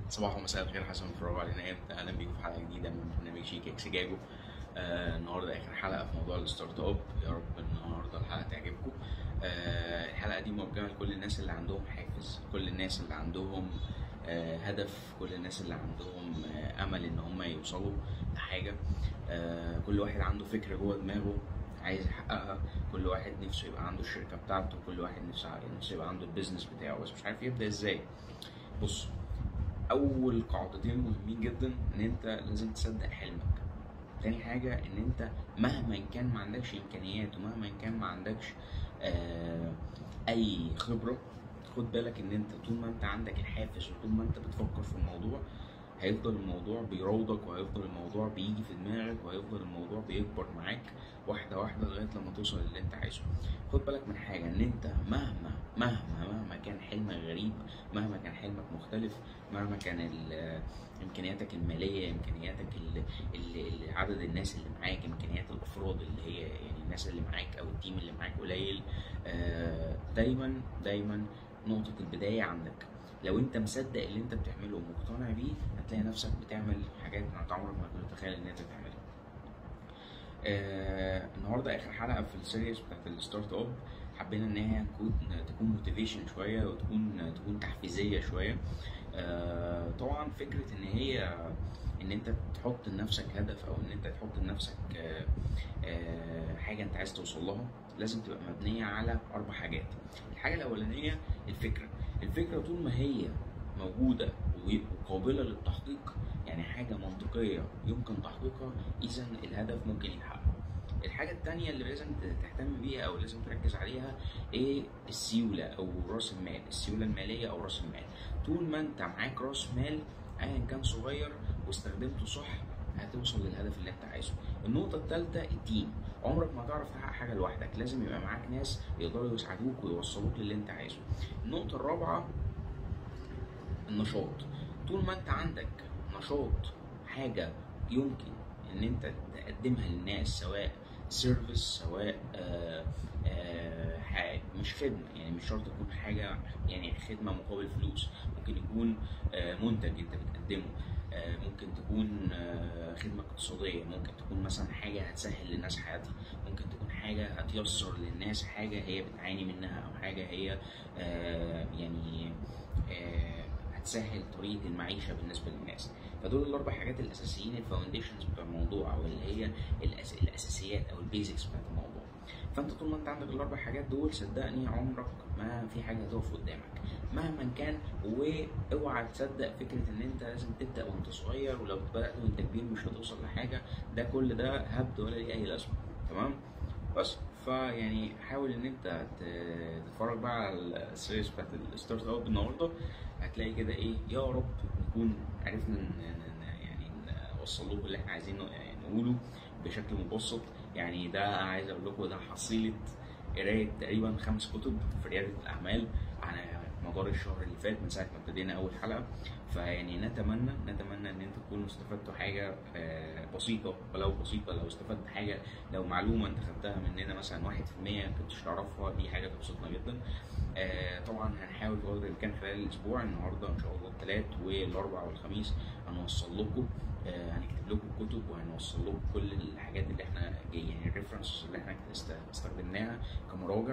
صباح ومساء الخير حسن بتتفرجوا علينا امتى اهلا بيكم في حلقه جديده من برنامج شيك اكس جاجو آه النهارده اخر حلقه في موضوع الستارت اب يا رب النهارده الحلقه تعجبكم آه الحلقه دي موجهه لكل الناس اللي عندهم حافز كل الناس اللي عندهم آه هدف كل الناس اللي عندهم آه امل ان هم يوصلوا لحاجه آه كل واحد عنده فكره جوه دماغه عايز يحققها كل واحد نفسه يبقى عنده الشركه بتاعته كل واحد نفسه نفسه يبقى عنده البيزنس بتاعه بس مش عارف يبدا ازاي بص اول قاعدتين مهمين جدا ان انت لازم تصدق حلمك تاني حاجة ان انت مهما كان ما عندكش امكانيات ومهما كان ما عندكش آه اي خبرة خد بالك ان انت طول ما انت عندك الحافز وطول ما انت بتفكر في الموضوع هيفضل الموضوع بيراودك وهيفضل الموضوع بيجي في دماغك وهيفضل الموضوع بيكبر معاك واحدة واحدة لغاية لما توصل للي انت عايزه خد بالك من حاجة ان انت مهما مهما مهما كان حلمك غريب مهما كان حلمك مختلف مهما كان ال- امكانياتك المالية امكانياتك ال- ال- ال- عدد الناس اللي معاك امكانيات الافراد اللي هي يعني الناس اللي معاك او التيم اللي معاك قليل آه، دايما دايما نقطة البداية عندك لو انت مصدق اللي انت بتعمله ومقتنع بيه هتلاقي نفسك بتعمل حاجات انت عمرك ما كنت تتخيل ان انت تعملها آه النهارده اخر حلقه في السيريز بتاعت الستارت اب حبينا ان هي تكون تكون موتيفيشن شويه وتكون تكون تحفيزيه شويه آه طبعا فكره ان هي ان انت تحط لنفسك هدف او ان انت تحط لنفسك آه آه حاجه انت عايز توصل لها لازم تبقى مبنيه على اربع حاجات الحاجه الاولانيه الفكره الفكره طول ما هي موجوده وقابله للتحقيق يعني حاجه منطقيه يمكن تحقيقها اذا الهدف ممكن يتحقق الحاجة التانية اللي لازم تهتم بيها أو لازم تركز عليها إيه السيولة أو رأس المال، السيولة المالية أو رأس المال، طول ما أنت معاك رأس مال أيا كان صغير واستخدمته صح هتوصل للهدف اللي أنت عايزه. النقطة التالتة التيم، عمرك ما هتعرف تحقق حاجة لوحدك، لازم يبقى معاك ناس يقدروا يساعدوك ويوصلوك للي أنت عايزه. النقطة الرابعة النشاط، طول ما أنت عندك نشاط حاجة يمكن ان انت تقدمها للناس سواء سيرفيس سواء آآ آآ حاجة مش خدمة يعني مش شرط تكون حاجة يعني خدمة مقابل فلوس ممكن يكون منتج انت بتقدمه ممكن تكون خدمة اقتصادية ممكن تكون مثلا حاجة هتسهل للناس حياتها ممكن تكون حاجة هتيسر للناس حاجة هي بتعاني منها أو حاجة هي يعني هتسهل طريقة المعيشة بالنسبة للناس فدول الاربع حاجات الاساسيين الفاونديشنز بتاع الموضوع او اللي هي الأس... الاساسيات او البيزكس بتاعت الموضوع فانت طول ما انت عندك الاربع حاجات دول صدقني عمرك ما في حاجه هتقف قدامك مهما كان واوعى تصدق فكره ان انت لازم تبدا وانت صغير ولو بدات وانت كبير مش هتوصل لحاجه ده كل ده هبد ولا ليه اي لازمه تمام بس فيعني حاول ان انت تتفرج بقى على السيريز بتاعت الستارت اب النهارده هتلاقي كده ايه يا رب نكون عرفنا يعني نوصل لكم اللي احنا عايزين نقوله بشكل مبسط يعني ده عايز اقول لكم ده حصيله قرايه تقريبا خمس كتب في رياده الاعمال على مدار الشهر اللي فات من ساعه ما ابتدينا اول حلقه فيعني نتمنى نتمنى ان انتوا تكونوا استفدتوا حاجه بسيطه ولو بسيطه لو استفدت حاجه لو معلومه انت خدتها مننا مثلا 1% ما كنتش تعرفها دي حاجه تبسطنا جدا طبعا هنحاول بقدر الامكان خلال الاسبوع النهارده ان شاء الله الثلاث والاربع والخميس هنوصل لكم هنكتب لكم كتب وهنوصل لكم كل الحاجات اللي احنا يعني الريفرنس اللي احنا استخدمناها كمراجع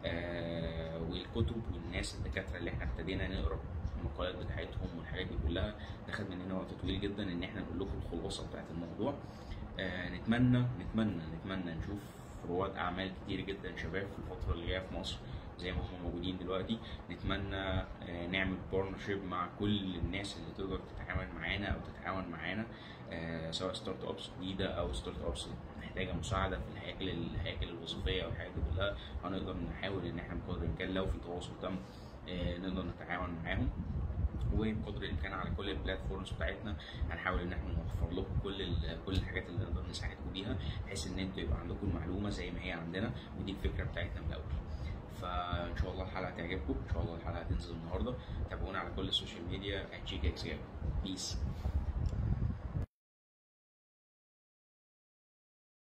والكتب والناس الدكاتره اللي احنا ابتدينا نقرا المقالات بتاعتهم والحاجات دي كلها ده خد مننا وقت طويل جدا ان احنا نقول لكم الخلاصه بتاعت الموضوع آه نتمنى نتمنى نتمنى نشوف رواد اعمال كتير جدا شباب في الفتره اللي جايه في مصر زي ما هم موجودين دلوقتي نتمنى آه نعمل بارتنرشيب مع كل الناس اللي تقدر تتعامل معانا او تتعاون معانا آه سواء ستارت ابس جديده او ستارت ابس محتاجه مساعده في الهياكل الهياكل الوظيفيه او الحاجات دي كلها هنقدر نحاول ان احنا بقدر الامكان لو في تواصل تم آه نقدر نتعاون معاهم وبقدر الامكان على كل البلاتفورمز بتاعتنا هنحاول ان احنا نوفر لكم كل كل الحاجات اللي نقدر نساعدكم بيها بحيث ان انتوا يبقى عندكم المعلومه زي ما هي عندنا ودي الفكره بتاعتنا من الاول فان شاء الله الحلقه تعجبكم ان شاء الله الحلقه هتنزل النهارده تابعونا على كل السوشيال ميديا @جيك بيس